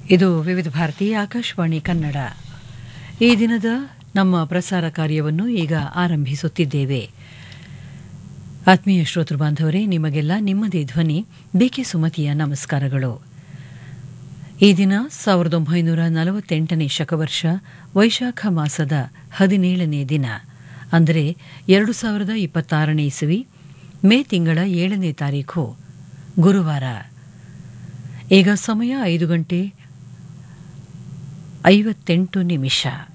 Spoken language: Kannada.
ಇದು ವಿವಿಧ ಭಾರತಿ ಆಕಾಶವಾಣಿ ಕನ್ನಡ ಈ ದಿನದ ನಮ್ಮ ಪ್ರಸಾರ ಕಾರ್ಯವನ್ನು ಈಗ ಆರಂಭಿಸುತ್ತಿದ್ದೇವೆ ಆತ್ಮೀಯ ಶ್ರೋತೃ ಬಾಂಧವರೇ ನಿಮಗೆಲ್ಲ ನಿಮ್ಮದೇ ಧ್ವನಿ ಬಿಕೆ ಸುಮತಿಯ ನಮಸ್ಕಾರಗಳು ಈ ದಿನ ಸಾವಿರದ ಒಂಬೈನೂರ ನಲವತ್ತೆಂಟನೇ ಶಕವರ್ಷ ವೈಶಾಖ ಮಾಸದ ಹದಿನೇಳನೇ ದಿನ ಅಂದರೆ ಎರಡು ಸಾವಿರದ ಇಪ್ಪತ್ತಾರನೇ ಇಸವಿ ಮೇ ತಿಂಗಳ ಏಳನೇ ತಾರೀಖು ಗುರುವಾರ ಈಗ ಸಮಯ ಐದು ಗಂಟೆ ಐವತ್ತೆಂಟು ನಿಮಿಷ